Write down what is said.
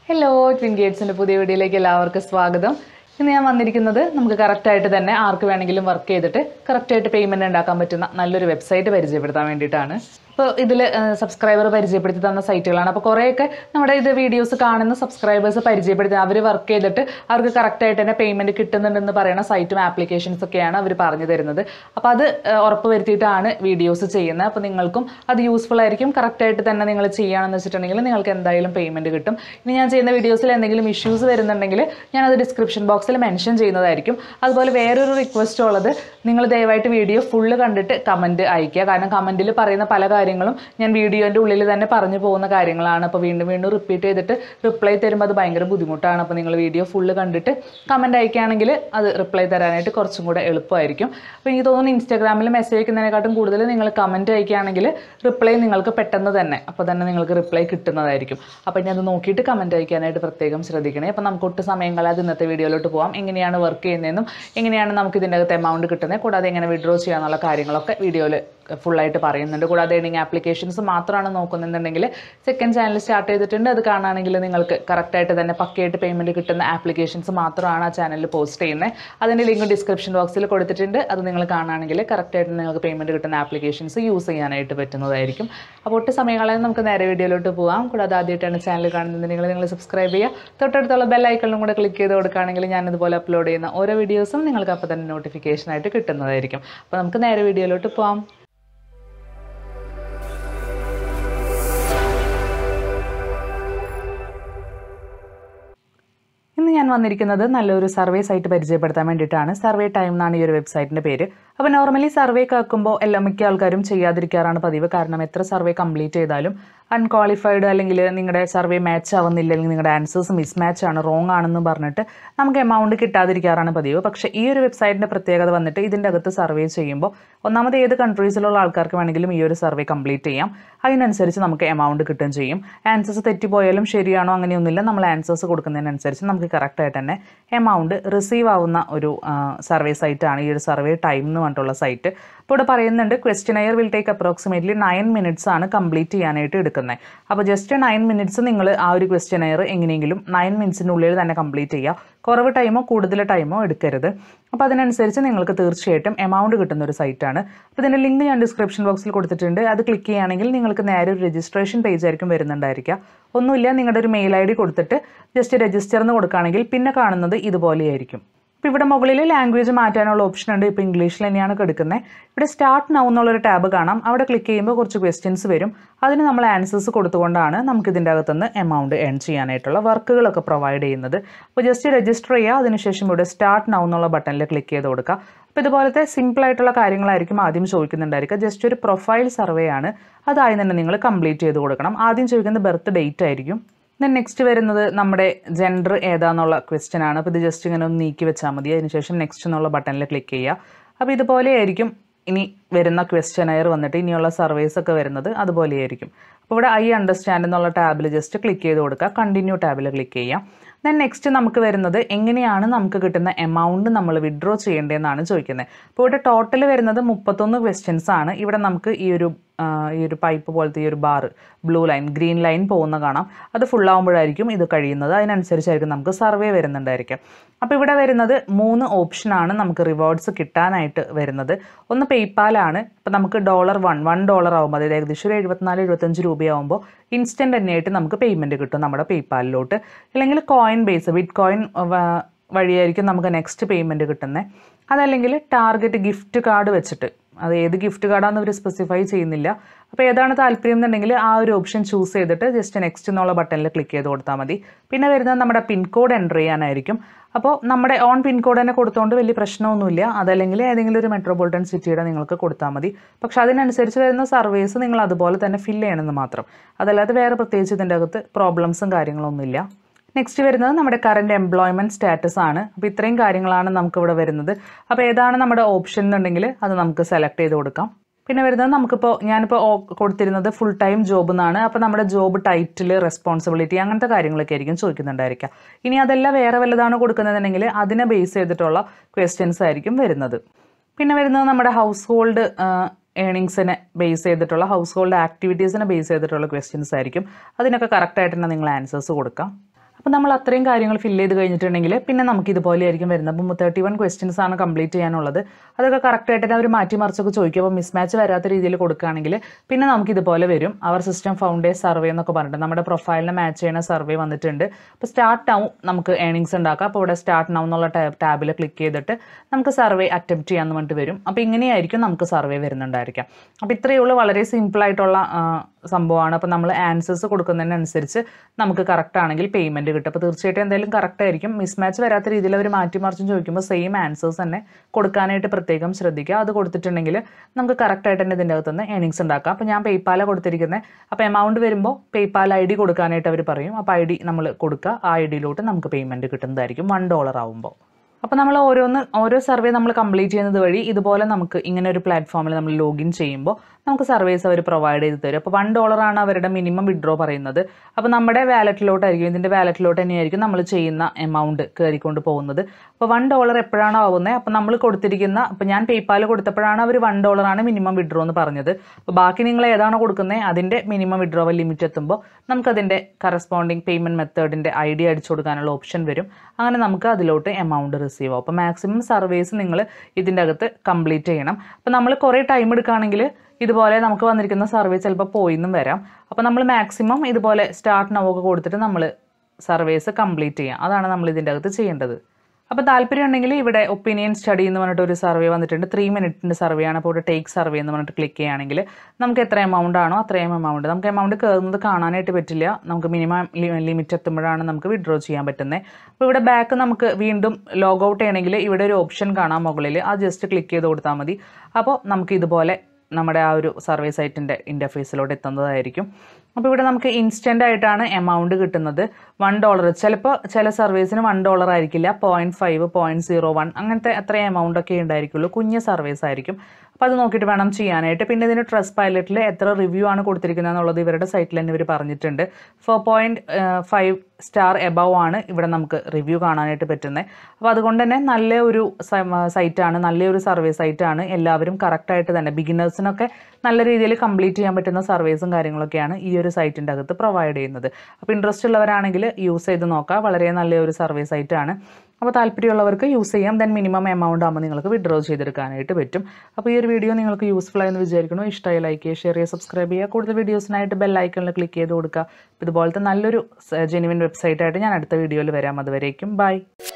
hello twin ഗേറ്റ്സിൻ്റെ പുതിയ വീഡിയോയിലേക്ക് എല്ലാവർക്കും സ്വാഗതം ഇന്ന് ഞാൻ വന്നിരിക്കുന്നത് നമുക്ക് കറക്റ്റായിട്ട് തന്നെ ആർക്ക് വേണമെങ്കിലും വർക്ക് ചെയ്തിട്ട് കറക്റ്റായിട്ട് പേയ്മെൻറ്റ് ഉണ്ടാക്കാൻ പറ്റുന്ന നല്ലൊരു വെബ്സൈറ്റ് പരിചയപ്പെടുത്താൻ വേണ്ടിയിട്ടാണ് ഇപ്പോൾ ഇതിൽ സബ്സ്ക്രൈബർ പരിചയപ്പെടുത്തി തന്ന സൈറ്റുകളാണ് അപ്പോൾ കുറേയൊക്കെ നമ്മുടെ ഇത് വീഡിയോസ് കാണുന്ന സബ്സ്ക്രൈബേഴ്സ് പരിചയപ്പെടുത്തി അവർ വർക്ക് ചെയ്തിട്ട് അവർക്ക് കറക്റ്റായിട്ട് തന്നെ പേയ്മെൻറ്റ് കിട്ടുന്നുണ്ടെന്ന് പറയുന്ന സൈറ്റും ആപ്ലിക്കേഷൻസ് ഒക്കെയാണ് അവർ പറഞ്ഞു തരുന്നത് അപ്പോൾ അത് ഏഹ്, ഉറപ്പ് വരുത്തിയിട്ടാണ് വീഡിയോസ് ചെയ്യുന്നത് അപ്പോൾ നിങ്ങൾക്കും അത് യൂസ്ഫുൾ ആയിരിക്കും കറക്റ്റായിട്ട് തന്നെ നിങ്ങൾ ചെയ്യുകയാണെന്ന് വെച്ചിട്ടുണ്ടെങ്കിൽ നിങ്ങൾക്ക് എന്തായാലും പേയ്മെൻറ്റ് കിട്ടും ഇനി ഞാൻ ചെയ്യുന്ന വീഡിയോസിൽ എന്തെങ്കിലും ഇഷ്യൂസ് വരുന്നുണ്ടെങ്കിൽ ഞാനത് ഡിസ്ക്രിപ്ഷൻ ബോക്സിൽ മെൻഷൻ ചെയ്യുന്നതായിരിക്കും അതുപോലെ വേറൊരു റിക്വസ്റ്റ് ഉള്ളത് നിങ്ങൾ ദയവായിട്ട് വീഡിയോ ഫുള്ള് കണ്ടിട്ട് കമൻറ്റ് അയക്കുക കാരണം കമൻറ്റിൽ പറയുന്ന പല കാര്യങ്ങളും ഞാൻ വീഡിയോൻ്റെ ഉള്ളിൽ തന്നെ പറഞ്ഞു പോകുന്ന കാര്യങ്ങളാണ് അപ്പോൾ വീണ്ടും വീണ്ടും റിപ്പീറ്റ് ചെയ്തിട്ട് റിപ്ലൈ തരുമ്പോൾ അത് ഭയങ്കര ബുദ്ധിമുട്ടാണ് അപ്പോൾ നിങ്ങൾ വീഡിയോ ഫുള്ള് കണ്ടിട്ട് കമൻറ്റ് അയക്കുകയാണെങ്കിൽ അത് റിപ്ലൈ തരാനായിട്ട് കുറച്ചും കൂടെ എളുപ്പമായിരിക്കും അപ്പോൾ എനിക്ക് തോന്നുന്നു ഇൻസ്റ്റാഗ്രാമിൽ മെസ്സേജ് അയക്കുന്നതിനെക്കാട്ടും കൂടുതൽ നിങ്ങൾ കമൻറ്റ് അയക്കുകയാണെങ്കിൽ റിപ്ലൈ നിങ്ങൾക്ക് പെട്ടെന്ന് തന്നെ അപ്പോൾ തന്നെ നിങ്ങൾക്ക് റിപ്ലൈ കിട്ടുന്നതായിരിക്കും അപ്പോൾ ഇനി അത് നോക്കിയിട്ട് കമൻറ്റ് അയക്കാനായിട്ട് പ്രത്യേകം ശ്രദ്ധിക്കണേ അപ്പോൾ നമുക്ക് ഒട്ട് സമയം കളയാതെ ഇന്നത്തെ വീഡിയോയിലോട്ട് പോകാം എങ്ങനെയാണ് വർക്ക് ചെയ്യുന്നതെന്നും എങ്ങനെയാണ് നമുക്ക് ഇതിൻ്റെ അകത്ത് എമൗണ്ട് കിട്ടുന്നത് കൂടാതെ എങ്ങനെ വിഡ്രോ ചെയ്യാന്നുള്ള കാര്യങ്ങളൊക്കെ വീഡിയോയിൽ ഫുള്ളായിട്ട് പറയുന്നുണ്ട് കൂടാതെ ഏണിംഗ് ആപ്ലിക്കേഷൻസ് മാത്രമാണ് നോക്കുന്നുണ്ടെങ്കിൽ സെക്കൻഡ് ചാനൽ സ്റ്റാർട്ട് ചെയ്തിട്ടുണ്ട് അത് കാണുകയാണെങ്കിൽ നിങ്ങൾക്ക് കറക്റ്റായിട്ട് തന്നെ പക്കയായിട്ട് പേയ്മെൻറ്റ് കിട്ടുന്ന ആപ്ലിക്കേഷൻസ് മാത്രമാണ് ആ ചാനലിൽ പോസ്റ്റ് ചെയ്യുന്നത് അതിൻ്റെ ലിങ്ക് ഡിസ്ക്രിപ്ഷൻ ബോക്സിൽ കൊടുത്തിട്ടുണ്ട് അത് നിങ്ങൾ കാണുകയാണെങ്കിൽ കറക്റ്റായിട്ട് നിങ്ങൾക്ക് പേയ്മെൻറ്റ് കിട്ടുന്ന ആപ്ലിക്കേഷൻസ് യൂസ് ചെയ്യാനായിട്ട് പറ്റുന്നതായിരിക്കും അപ്പോൾ ഒട്ട് സമയങ്ങളായി നമുക്ക് നേരെ വീഡിയോയിലോട്ട് പോകാം കൂടാതെ ആദ്യമായിട്ടാണ് ചാനൽ കാണുന്നുണ്ടെങ്കിൽ നിങ്ങൾ സബ്സ്ക്രൈബ് ചെയ്യുക തൊട്ടടുത്തുള്ള ബെൽ ഐക്കണിലും കൂടെ ക്ലിക്ക് ചെയ്ത് കൊടുക്കുകയാണെങ്കിൽ ഞാൻ ഇതുപോലെ അപ്ലോഡ് ചെയ്യുന്ന ഓരോ വീഡിയോസും നിങ്ങൾക്ക് അപ്പോൾ തന്നെ നോട്ടിഫിക്കേഷൻ ആയിട്ട് കിട്ടുന്നതായിരിക്കും അപ്പോൾ നമുക്ക് നേരെ വീഡിയോയിലോട്ട് പോകാം ഇന്ന് ഞാൻ വന്നിരിക്കുന്നത് നല്ലൊരു സർവേ സൈറ്റ് പരിചയപ്പെടുത്താൻ വേണ്ടിയിട്ടാണ് സർവേ ടൈം എന്നാണ് ഈ ഒരു വെബ്സൈറ്റിൻ്റെ പേര് അപ്പോൾ നോർമലി സർവേ കേൾക്കുമ്പോൾ എല്ലാ മിക്ക ആൾക്കാരും ചെയ്യാതിരിക്കാറാണ് പതിവ് കാരണം എത്ര സർവേ കംപ്ലീറ്റ് ചെയ്താലും അൺക്വാളിഫൈഡ് അല്ലെങ്കിൽ നിങ്ങളുടെ സർവേ മാച്ച് ആവുന്നില്ല അല്ലെങ്കിൽ നിങ്ങളുടെ ആൻസേഴ്സ് മിസ്മാച്ച് ആണ് റോങ് ആണെന്ന് പറഞ്ഞിട്ട് നമുക്ക് എമൗണ്ട് കിട്ടാതിരിക്കാറാണ് പതിവ് പക്ഷേ ഈ ഒരു വെബ്സൈറ്റിൻ്റെ പ്രത്യേകത വന്നിട്ട് ഇതിൻ്റെ അകത്ത് സർവേ ചെയ്യുമ്പോൾ ഒന്നാമത് ഏത് കൺട്രീസിലുള്ള ആൾക്കാർക്ക് വേണമെങ്കിലും ഈ ഒരു സർവേ കംപ്ലീറ്റ് ചെയ്യാം അതിനനുസരിച്ച് നമുക്ക് എമൗണ്ട് കിട്ടുകയും ചെയ്യും ആൻസേഴ്സ് തെറ്റിപ്പോയാലും ശരിയാണോ അങ്ങനെയൊന്നുമില്ല നമ്മൾ ആൻസേഴ്സ് കൊടുക്കുന്നതിനനുസരിച്ച് നമുക്ക് കറക്റ്റായിട്ട് തന്നെ എമൗണ്ട് റിസീവ് ആവുന്ന ഒരു സർവേ സൈറ്റാണ് ഈ ഒരു സർവേ ടൈം എന്ന് പറഞ്ഞിട്ടുള്ള സൈറ്റ് ഇപ്പോൾ ഇവിടെ പറയുന്നുണ്ട് questionnaire will take approximately nine minutes ആണ് കംപ്ലീറ്റ് ചെയ്യാനായിട്ട് എടുക്കുന്നത് അപ്പോൾ ജസ്റ്റ് നയൻ മിനിറ്റ്സ് നിങ്ങൾ ആ ഒരു ക്വസ്റ്റ്യനെയർ എങ്ങനെയെങ്കിലും നയൻ മിനിറ്റ്സിനുള്ളിൽ തന്നെ കംപ്ലീറ്റ് ചെയ്യുക കുറവ് ടൈമോ കൂടുതൽ ടൈമോ എടുക്കരുത് അപ്പോൾ അതിനനുസരിച്ച് നിങ്ങൾക്ക് തീർച്ചയായിട്ടും എമൗണ്ട് കിട്ടുന്ന ഒരു സൈറ്റാണ് അപ്പോൾ ഇതിൻ്റെ ലിങ്ക് ഞാൻ ഡിസ്ക്രിപ്ഷൻ ബോക്സിൽ കൊടുത്തിട്ടുണ്ട് അത് ക്ലിക്ക് ചെയ്യുകയാണെങ്കിൽ നിങ്ങൾക്ക് നേരെ ഒരു രജിസ്ട്രേഷൻ പേജ് ആയിരിക്കും വരുന്നുണ്ടായിരിക്കുക ഒന്നുമില്ല നിങ്ങളുടെ ഒരു മെയിൽ ഐ ഡി കൊടുത്തിട്ട് ജസ്റ്റ് രജിസ്റ്റർ എന്ന് കൊടുക്കുകയാണെങ്കിൽ പിന്നെ കാണുന്നത് ഇതുപോലെയായിരിക്കും ഇപ്പോൾ ഇവിടെ മുകളിൽ ലാംഗ്വേജ് മാറ്റാനുള്ള ഓപ്ഷൻ ഉണ്ട് ഇപ്പോൾ ഇംഗ്ലീഷിൽ തന്നെയാണ് കിടക്കുന്നത് ഇവിടെ സ്റ്റാർട്ട് നൗ എന്നുള്ളൊരു ടാബ് കാണാം അവിടെ ക്ലിക്ക് ചെയ്യുമ്പോൾ കുറച്ച് ക്വസ്റ്റ്യൻസ് വരും അതിന് നമ്മൾ ആൻസേഴ്സ് കൊടുത്തുകൊണ്ടാണ് നമുക്ക് ഇതിൻ്റെ അകത്തുനിന്ന് എമൗണ്ട് ഏൺ ചെയ്യാനായിട്ടുള്ള വർക്കുകളൊക്കെ പ്രൊവൈഡ് ചെയ്യുന്നത് അപ്പോൾ ജസ്റ്റ് രജിസ്റ്റർ ചെയ്യുക അതിനുശേഷം ഇവിടെ സ്റ്റാർട്ട് നൗ എന്നുള്ള ബട്ടണിൽ ക്ലിക്ക് ചെയ്ത് കൊടുക്കുക അപ്പോൾ ഇതുപോലത്തെ സിമ്പിൾ ആയിട്ടുള്ള കാര്യങ്ങളായിരിക്കും ആദ്യം ചോദിക്കുന്നുണ്ടായിരിക്കുക ജസ്റ്റ് ഒരു പ്രൊഫൈൽ സർവേ ആണ് അതായി തന്നെ നിങ്ങൾ കംപ്ലീറ്റ് ചെയ്ത് കൊടുക്കണം ആദ്യം ചോദിക്കുന്നത് ബർത്ത് ഡേറ്റ് ആയിരിക്കും ദെൻ നെക്സ്റ്റ് വരുന്നത് നമ്മുടെ ജെൻഡർ ഏതാന്നുള്ള ക്വസ്റ്റ്യൻ ആണ് അപ്പോൾ ഇത് ജസ്റ്റ് ഇങ്ങനെ ഒന്ന് നീക്കി വെച്ചാൽ മതി അതിനുശേഷം നെക്സ്റ്റ് എന്നുള്ള ബട്ടണിൽ ക്ലിക്ക് ചെയ്യുക അപ്പോൾ ഇതുപോലെയായിരിക്കും ഇനി വരുന്ന ക്വസ്റ്റ്യനയർ വന്നിട്ട് ഇനിയുള്ള സർവേസ് ഒക്കെ വരുന്നത് അതുപോലെയായിരിക്കും അപ്പോൾ ഇവിടെ ഐ അണ്ടർസ്റ്റാൻഡ് എന്നുള്ള ടാബിൽ ജസ്റ്റ് ക്ലിക്ക് ചെയ്ത് കൊടുക്കുക കണ്ടിന്യൂ ടാബിൽ ക്ലിക്ക് ചെയ്യാം ദെൻ നെക്സ്റ്റ് നമുക്ക് വരുന്നത് എങ്ങനെയാണ് നമുക്ക് കിട്ടുന്ന എമൗണ്ട് നമ്മൾ വിഡ്രോ ചെയ്യേണ്ടതെന്നാണ് ചോദിക്കുന്നത് അപ്പോൾ ഇവിടെ ടോട്ടൽ വരുന്നത് മുപ്പത്തൊന്ന് ക്വസ്റ്റ്യൻസ് ആണ് ഇവിടെ നമുക്ക് ഈ ഒരു ആ, ഈ ഒരു പൈപ്പ് പോലത്തെ ഈ ഒരു bar blue line green line പോകുന്ന കാണാം അത് full ആവുമ്പോഴായിരിക്കും ഇത് കഴിയുന്നത് അതിനനുസരിച്ചായിരിക്കും നമുക്ക് സർവേ വരുന്നുണ്ടായിരിക്കും അപ്പോൾ ഇവിടെ വരുന്നത് മൂന്ന് ഓപ്ഷനാണ് നമുക്ക് റിവാർഡ്സ് കിട്ടാനായിട്ട് വരുന്നത് ഒന്ന് പേയ്പാലാണ് ഇപ്പോൾ നമുക്ക് ഡോളർ വൺ വൺ ഡോളർ ആകുമ്പോൾ അതായത് ഏകദേശം ഒരു എഴുപത്തിനാല് എഴുപത്തഞ്ച് രൂപയാകുമ്പോൾ ഇൻസ്റ്റൻറ്റ് തന്നെയായിട്ട് നമുക്ക് പേയ്മെൻറ്റ് കിട്ടും നമ്മുടെ പേയ്പാലിലോട്ട് അല്ലെങ്കിൽ കോയിൻ ബേസ് ബിറ്റ് കോയിൻ വഴിയായിരിക്കും നമുക്ക് നെക്സ്റ്റ് പേയ്മെൻറ്റ് കിട്ടുന്നത് അതല്ലെങ്കിൽ ടാർഗറ്റ് ഗിഫ്റ്റ് കാർഡ് വെച്ചിട്ട് അത് ഏത് ഗിഫ്റ്റ് കാർഡാണെന്ന് അവർ സ്പെസിഫൈ ചെയ്യുന്നില്ല അപ്പോൾ ഏതാണ് താല്പര്യം എന്നുണ്ടെങ്കിൽ ആ ഒരു ഓപ്ഷൻ ചൂസ് ചെയ്തിട്ട് ജസ്റ്റ് നെക്സ്റ്റ് എന്നുള്ള ബട്ടണിൽ ക്ലിക്ക് ചെയ്ത് കൊടുത്താൽ മതി പിന്നെ വരുന്നത് നമ്മുടെ പിൻകോഡ് എൻ്റർ ചെയ്യാനായിരിക്കും അപ്പോൾ നമ്മുടെ ഓൺ പിൻകോഡ് തന്നെ കൊടുത്തുകൊണ്ട് വലിയ പ്രശ്നമൊന്നുമില്ല അതല്ലെങ്കിൽ ഏതെങ്കിലും ഒരു മെട്രോപൊളിറ്റൻ സിറ്റിയുടെ നിങ്ങൾക്ക് കൊടുത്താൽ മതി പക്ഷെ അതിനനുസരിച്ച് വരുന്ന സർവീസ് നിങ്ങൾ അതുപോലെ തന്നെ ഫില്ല് ചെയ്യണമെന്ന് മാത്രം അതല്ലാതെ വേറെ പ്രത്യേകിച്ച് ഇതിൻ്റെ അകത്ത് പ്രോബ്ലംസും കാര്യങ്ങളൊന്നുമില്ല നെക്സ്റ്റ് വരുന്നത് നമ്മുടെ കറണ്ട് എംപ്ലോയ്മെൻറ്റ് സ്റ്റാറ്റസ് ആണ് അപ്പോൾ ഇത്രയും കാര്യങ്ങളാണ് നമുക്കിവിടെ വരുന്നത് അപ്പോൾ ഏതാണ് നമ്മുടെ ഓപ്ഷൻ എന്നുണ്ടെങ്കിൽ അത് നമുക്ക് സെലക്ട് ചെയ്ത് കൊടുക്കാം പിന്നെ വരുന്നത് നമുക്കിപ്പോൾ ഞാനിപ്പോൾ ഓ- കൊടുത്തിരുന്നത് ഫുൾ ടൈം ജോബ് എന്നാണ് അപ്പോൾ നമ്മുടെ ജോബ് ടൈറ്റിൽ റെസ്പോൺസിബിലിറ്റി അങ്ങനത്തെ കാര്യങ്ങളൊക്കെ ആയിരിക്കും ചോദിക്കുന്നുണ്ടായിരിക്കുക ഇനി അതല്ല വേറെ വല്ലതാണ് കൊടുക്കുന്നതെന്നുണ്ടെങ്കിൽ അതിനെ ബേസ് ചെയ്തിട്ടുള്ള ക്വസ്റ്റ്യൻസ് ആയിരിക്കും വരുന്നത് പിന്നെ വരുന്നത് നമ്മുടെ ഹൗസ് ഹോൾഡ് ഏണിങ്സിനെ ബേസ് ചെയ്തിട്ടുള്ള ഹൗസ് ഹോൾഡ് ആക്ടിവിറ്റീസിനെ ബേസ് ചെയ്തിട്ടുള്ള ക്വസ്റ്റ്യൻസ് ആയിരിക്കും അതിനൊക്കെ കറക്റ്റായിട്ട് തന്നെ നിങ്ങൾ ആൻസേഴ്സ് കൊടുക്കാം അപ്പോൾ നമ്മൾ അത്രയും കാര്യങ്ങൾ ഫില്ല് ചെയ്ത് കഴിഞ്ഞിട്ടുണ്ടെങ്കിൽ പിന്നെ നമുക്ക് ഇതുപോലെ ആയിരിക്കും വരുന്നത് അപ്പം തേർട്ടി വൺ ക്വസ്റ്റ്യൻസ് ആണ് കംപ്ലീറ്റ് ചെയ്യാനുള്ളത് അതൊക്കെ കറക്റ്റായിട്ട് അവർ മാറ്റി മറിച്ചൊക്കെ ചോദിക്കും അപ്പോൾ മിസ്മാച്ച് വരാത്ത രീതിയിൽ കൊടുക്കുകയാണെങ്കിൽ പിന്നെ നമുക്ക് ഇതുപോലെ വരും അവർ സിസ്റ്റം ഫൗണ്ടേ സർവേ എന്നൊക്കെ പറഞ്ഞിട്ട് നമ്മുടെ പ്രൊഫൈലിനെ മാച്ച് ചെയ്യുന്ന സർവേ വന്നിട്ടുണ്ട് അപ്പോൾ സ്റ്റാർട്ട് നൗ നമുക്ക് ഏണിങ്സ് ഉണ്ടാക്കാം അപ്പോൾ ഇവിടെ സ്റ്റാർട്ട് നൗ എന്നുള്ള ടാബ് ടാബിൽ ക്ലിക്ക് ചെയ്തിട്ട് നമുക്ക് സർവേ അറ്റംപ്റ്റ് ചെയ്യാമെന്ന് പറഞ്ഞിട്ട് വരും അപ്പോൾ ഇങ്ങനെയായിരിക്കും നമുക്ക് സർവേ വരുന്നുണ്ടായിരിക്കാം അപ്പോൾ ഇത്രയേ ഉള്ളൂ വളരെ സിമ്പിളായിട്ടുള്ള സംഭവമാണ് അപ്പോൾ നമ്മൾ ആൻസേഴ്സ് കൊടുക്കുന്നതിനനുസരിച്ച് നമുക്ക് കറക്റ്റ് ആണെങ്കിൽ പേയ്മെൻറ്റ് കിട്ടും അപ്പോൾ തീർച്ചയായിട്ടും എന്തായാലും കറക്റ്റ് ആയിരിക്കും മിസ്മാച്ച് വരാത്ത രീതിയിൽ അവർ മാറ്റി മറിച്ചും ചോദിക്കുമ്പോൾ സെയിം ആൻസേഴ്സ് തന്നെ കൊടുക്കാനായിട്ട് പ്രത്യേകം ശ്രദ്ധിക്കുക അത് കൊടുത്തിട്ടുണ്ടെങ്കിൽ നമുക്ക് കറക്റ്റായിട്ട് തന്നെ ഇതിൻ്റെ അകത്തുനിന്ന് ഏണിങ്സ് ഉണ്ടാക്കാം അപ്പോൾ ഞാൻ പേയ്പാലാണ് കൊടുത്തിരിക്കുന്നത് അപ്പോൾ എമൗണ്ട് വരുമ്പോൾ പേയ്പാൽ ഐ ഡി കൊടുക്കാനായിട്ട് അവർ പറയും അപ്പോൾ ഐ ഡി നമ്മൾ കൊടുക്കുക ആ ഐ ഡിയിലോട്ട് നമുക്ക് പേയ്മെൻറ്റ് കിട്ടുന്നതായിരിക്കും വൺ ഡോളർ ആവുമ്പോൾ അപ്പോൾ നമ്മൾ ഓരോന്ന് ഓരോ സർവേ നമ്മൾ കംപ്ലീറ്റ് ചെയ്യുന്നത് വഴി ഇതുപോലെ നമുക്ക് ഇങ്ങനെ ഒരു പ്ലാറ്റ്ഫോമിൽ നമ്മൾ ലോഗിൻ ചെയ്യുമ്പോൾ നമുക്ക് സർവീസ് അവർ പ്രൊവൈഡ് ചെയ്ത് തരും അപ്പോൾ വൺ ഡോളറാണ് അവരുടെ മിനിമം വിഡ്രോ പറയുന്നത് അപ്പോൾ നമ്മുടെ വാലറ്റിലോട്ടായിരിക്കും ഇതിൻ്റെ വാലറ്റിലോട്ട് തന്നെയായിരിക്കും നമ്മൾ ചെയ്യുന്ന എമൗണ്ട് കയറിക്കൊണ്ട് പോകുന്നത് അപ്പോൾ വൺ ഡോളർ എപ്പോഴാണോ ആവുന്നത് അപ്പോൾ നമ്മൾ കൊടുത്തിരിക്കുന്ന അപ്പോൾ ഞാൻ പേയ്പാൽ കൊടുത്തപ്പോഴാണ് അവർ വൺ ഡോളറാണ് മിനിമം വിഡ്രോ എന്ന് പറഞ്ഞത് അപ്പോൾ ബാക്കി നിങ്ങൾ ഏതാണോ കൊടുക്കുന്നത് അതിൻ്റെ മിനിമം വിഡ്രോവൽ ലിമിറ്റ് എത്തുമ്പോൾ നമുക്കതിൻ്റെ കറസ്പോണ്ടിങ് പേയ്മെൻറ്റ് മെത്തേഡിൻ്റെ ഐ ഡി അടിച്ചു കൊടുക്കാനുള്ള ഓപ്ഷൻ വരും അങ്ങനെ നമുക്ക് അതിലോട്ട് എമൗണ്ട് റിസീവ് ആവും അപ്പോൾ മാക്സിമം സർവീസ് നിങ്ങൾ ഇതിൻ്റെ അകത്ത് കംപ്ലീറ്റ് ചെയ്യണം അപ്പോൾ നമ്മൾ കുറേ ടൈം എടുക്കുകയാണെങ്കിൽ ഇതുപോലെ നമുക്ക് വന്നിരിക്കുന്ന സർവീസ് ചിലപ്പോൾ പോയിന്നും വരാം അപ്പോൾ നമ്മൾ മാക്സിമം ഇതുപോലെ സ്റ്റാർട്ട് നവൊക്കെ കൊടുത്തിട്ട് നമ്മൾ സർവീസ് കംപ്ലീറ്റ് ചെയ്യാം അതാണ് നമ്മൾ ഇതിൻ്റെ അകത്ത് ചെയ്യേണ്ടത് അപ്പോൾ താല്പര്യം ഉണ്ടെങ്കിൽ ഇവിടെ ഒപ്പീനിയൻ സ്റ്റഡി എന്ന് പറഞ്ഞിട്ട് ഒരു സർവേ വന്നിട്ടുണ്ട് ത്രീ മിനിറ്റിൻ്റെ സർവേ ആണ് അപ്പോൾ ഇവിടെ ടേക്ക് സർവേ എന്ന് പറഞ്ഞിട്ട് ക്ലിക്ക് ചെയ്യുകയാണെങ്കിൽ നമുക്ക് എത്ര എമൗണ്ട് ആണോ അത്രയും എമൗണ്ട് നമുക്ക് എമൗണ്ട് കയറുന്നത് കാണാനായിട്ട് പറ്റില്ല നമുക്ക് മിനിമം ലിമിറ്റ് എത്തുമ്പോഴാണ് നമുക്ക് വിഡ്രോ ചെയ്യാൻ പറ്റുന്നത് അപ്പോൾ ഇവിടെ ബാക്ക് നമുക്ക് വീണ്ടും ലോഗ് ഔട്ട് ചെയ്യണമെങ്കിൽ ഇവിടെ ഒരു ഓപ്ഷൻ കാണാം മുകളിൽ അത് ജസ്റ്റ് ക്ലിക്ക് ചെയ്ത് കൊടുത്താൽ മതി അപ്പോൾ നമുക്ക് ഇതുപോലെ നമ്മുടെ ആ ഒരു സർവേ സൈറ്റിൻ്റെ ഇൻ്റർഫേസിലോട്ട് എത്തുന്നതായിരിക്കും അപ്പോൾ ഇവിടെ നമുക്ക് ഇൻസ്റ്റൻ്റ് ആയിട്ടാണ് എമൗണ്ട് കിട്ടുന്നത് വൺ ഡോളർ ചിലപ്പോൾ ചില സർവീസിന് വൺ ഡോളർ ആയിരിക്കില്ല point five point zero one അങ്ങനത്തെ അത്രയും എമൗണ്ട് ഒക്കെ ഉണ്ടായിരിക്കുള്ളൂ കുഞ്ഞ് സർവീസ് ആയിരിക്കും അപ്പോൾ അത് നോക്കിയിട്ട് വേണം ചെയ്യാനായിട്ട് പിന്നെ ഇതിന് ട്രസ്റ്റ് പൈലറ്റിൽ എത്ര റിവ്യൂ ആണ് കൊടുത്തിരിക്കുന്നത് എന്നുള്ളത് ഇവരുടെ സൈറ്റിൽ തന്നെ ഇവർ പറഞ്ഞിട്ടുണ്ട് four point five star above ആണ് ഇവിടെ നമുക്ക് റിവ്യൂ കാണാനായിട്ട് പറ്റുന്നത് അപ്പോൾ അതുകൊണ്ട് തന്നെ നല്ല ഒരു സൈറ്റാണ് നല്ലൊരു സർവേ സൈറ്റാണ് എല്ലാവരും കറക്റ്റായിട്ട് തന്നെ ബിഗിനേഴ്സിനൊക്കെ നല്ല രീതിയിൽ കംപ്ലീറ്റ് ചെയ്യാൻ പറ്റുന്ന സർവീസും കാര്യങ്ങളൊക്കെയാണ് ഈ ഒരു സൈറ്റിൻ്റെ അകത്ത് പ്രൊവൈഡ് ചെയ്യുന്നത് അപ്പോൾ ഇൻട്രസ്റ്റ് ഉള്ളവരാണെങ്കിൽ യൂസ് ചെയ്ത് നോക്കുക വളരെ നല്ലൊരു സർവേ സൈറ്റാണ് അപ്പോൾ താല്പര്യമുള്ളവർക്ക് യൂസ് ചെയ്യാം ദെൻ മിനിമം എമൗണ്ട് ആകുമ്പോൾ നിങ്ങൾക്ക് വിഡ്രോ ചെയ്തെടുക്കാനായിട്ട് പറ്റും അപ്പോൾ ഈ ഒരു വീഡിയോ നിങ്ങൾക്ക് യൂസ്ഫുൾ ആയെന്ന് വിചാരിക്കുന്നു ഇഷ്ടമായി ലൈക്ക് ചെയ്യുക ഷെയർ ചെയ്യുക സബ്സ്ക്രൈബ് ചെയ്യുക കൂടുതൽ വീഡിയോസിനായിട്ട് ബെൽ ഐക്കണിൽ ക്ലിക്ക് ചെയ്ത് കൊടുക്കുക ഇതുപോലത്തെ നല്ലൊരു ജെനുവിൻ വെബ്സൈറ്റായിട്ട് ഞാൻ അടുത്ത വീഡിയോയിൽ വരാം അതുവരേക്കും ബൈ